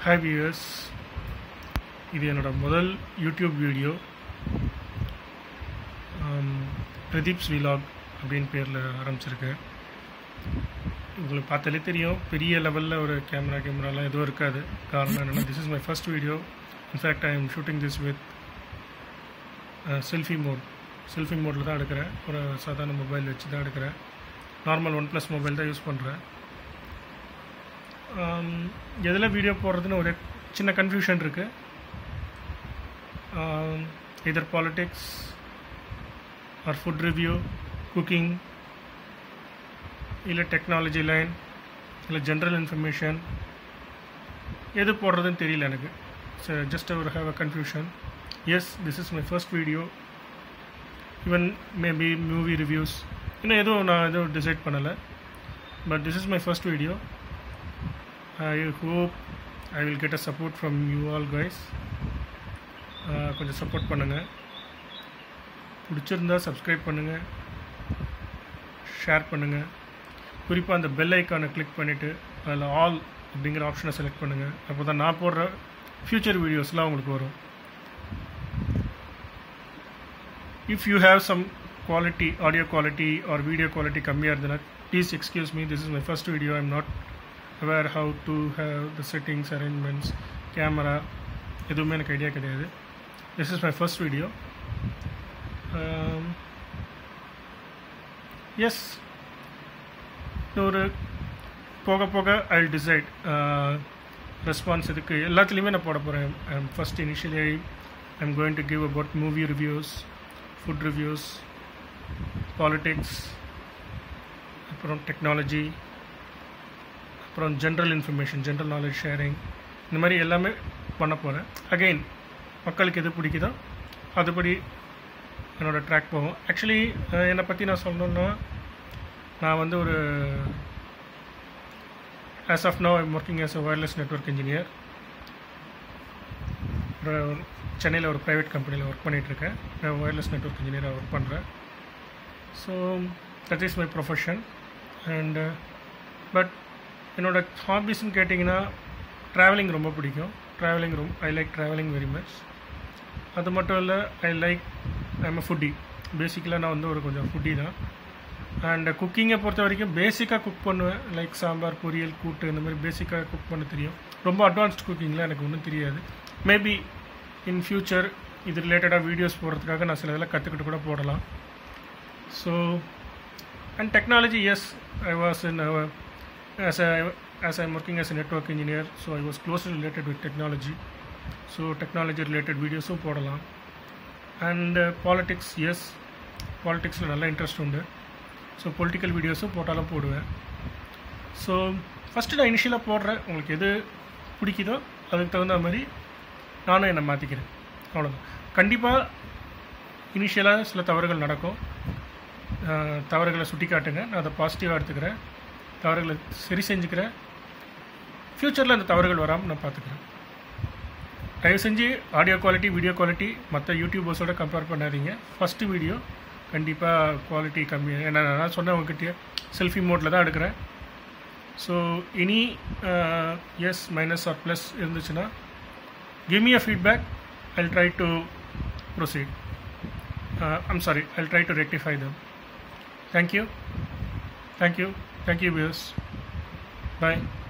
Hi viewers இது என்னோட முதல் யூடியூப் வீடியோ பிரதீப்ஸ் விலாக் அப்படின்னு பேரில் ஆரம்பிச்சிருக்கேன் உங்களுக்கு பார்த்தாலே தெரியும் பெரிய லெவலில் ஒரு கேமரா கேமராலாம் எதுவும் இருக்காது காரணம் என்னென்னா this is my first video in fact I am shooting this with selfie mode selfie மோடில் தான் எடுக்கிறேன் ஒரு சாதாரண மொபைல் வச்சு தான் எடுக்கிறேன் நார்மல் ஒன் ப்ளஸ் மொபைல் தான் யூஸ் பண்ணுறேன் எதில் வீடியோ போடுறதுன்னு ஒரு சின்ன கன்ஃபியூஷன் இருக்குது either politics or food review cooking இல்லை டெக்னாலஜி லைன் இல்லை ஜென்ரல் இன்ஃபர்மேஷன் எது போடுறதுன்னு தெரியல எனக்கு ஸோ ஜஸ்ட் ஒரு have a confusion as this is my first video even maybe movie reviews இன்னும் எதுவும் நான் எதுவும் டிசைட் பண்ணலை but this is my first video I hope I will get a support from you all guys கொஞ்சம் support பண்ணுங்கள் பிடிச்சிருந்தா subscribe பண்ணுங்கள் share பண்ணுங்கள் குறிப்பாக அந்த பெல் ஐக்கானை கிளிக் பண்ணிவிட்டு அதில் ஆல் அப்படிங்கிற ஆப்ஷனை செலக்ட் பண்ணுங்கள் அப்போ தான் நான் போடுற ஃப்யூச்சர் வீடியோஸ்லாம் உங்களுக்கு வரும் if you have some quality audio quality or video quality கம்மியாக இருந்ததுன்னா please excuse me this is my first video I am not aware how to have the settings arrangements camera எதுவுமே எனக்கு ஐடியா கிடையாது this is my first video as ஒரு போக போக ஐ decide response இதுக்கு எல்லாத்துலேயுமே நான் போட போகிறேன் first initially I am going to give about movie reviews food reviews politics அப்புறம் டெக்னாலஜி அப்புறம் general information general knowledge sharing இந்த மாதிரி எல்லாமே பண்ண போகிறேன் அகெயின் மக்களுக்கு எது பிடிக்குதோ அதுபடி என்னோடய ட்ராக் போகும் ஆக்சுவலி என்னை பற்றி நான் சொல்லணுன்னா நான் வந்து ஒரு as of now I'm working as a wireless network engineer ஒரு சென்னையில் ஒரு ப்ரைவேட் கம்பெனியில் ஒர்க் பண்ணிகிட்ருக்கேன் ஒயர்லெஸ் நெட்ஒர்க் இன்ஜினியராக ஒர்க் பண்ணுறேன் so that is my profession and but என்னோட ஹாபீஸ்னு கேட்டிங்கன்னா ட்ராவலிங் ரொம்ப பிடிக்கும் ட்ராவலிங் ரொம்ப I like travelling very much அது மட்டும் இல்லை I like I'm a foodie பேசிக்கலாக நான் வந்து ஒரு கொஞ்சம் ஃபுட்டி தான் அண்ட் குக்கிங்கை பொறுத்த வரைக்கும் பேசிக்காக குக் பண்ணுவேன் லைக் சாம்பார் பொரியல் கூட்டு இந்த மாதிரி பேசிக்காக குக் பண்ண தெரியும் ரொம்ப அட்வான்ஸ்ட் குக்கிங்கில் எனக்கு ஒன்றும் தெரியாது மேபி இன் ஃப்யூச்சர் இது ரிலேட்டடாக வீடியோஸ் போடுறதுக்காக நான் சில இதெல்லாம் கற்றுக்கிட்டு கூட போடலாம் so and technology as I was in as I as I'm working as a network engineer, so I was closely related with technology. So technology related வீடியோஸும் போடலாம் அண்ட் பாலிட்டிக்ஸ் எஸ் பாலிட்டிக்ஸில் நல்ல இன்ட்ரெஸ்ட் உண்டு ஸோ பொலிட்டிக்கல் வீடியோஸும் போட்டாலும் போடுவேன் so first நான் இனிஷியலாக போடுறேன் உங்களுக்கு எது பிடிக்குதோ அதுக்கு தகுந்த மாதிரி நானும் என்னை மாற்றிக்கிறேன் அவ்வளோதான் கண்டிப்பாக இனிஷியலாக சில தவறுகள் நடக்கும் தவறுகளை சுட்டி காட்டுங்க நான் அதை பாசிட்டிவாக எடுத்துக்கிறேன் தவறுகளை சரி செஞ்சுக்கிறேன் ஃப்யூச்சரில் அந்த தவறுகள் வராமல் நான் பார்த்துக்கிறேன் தயவு செஞ்சு ஆடியோ குவாலிட்டி வீடியோ குவாலிட்டி மற்ற யூடியூபர்ஸோட கம்பேர் பண்ணாதீங்க ஃபஸ்ட்டு வீடியோ கண்டிப்பாக குவாலிட்டி கம்மியாக ஏன்னா நான் சொன்னேன் உங்ககிட்ட செல்ஃபி மோட்டில் தான் எடுக்கிறேன் ஸோ இனி எஸ் மைனஸ் ஆர் ப்ளஸ் இருந்துச்சுன்னா give me a feedback I try to proceed I'm sorry I try to rectify them thank you thank you Thank you, viewers. Bye.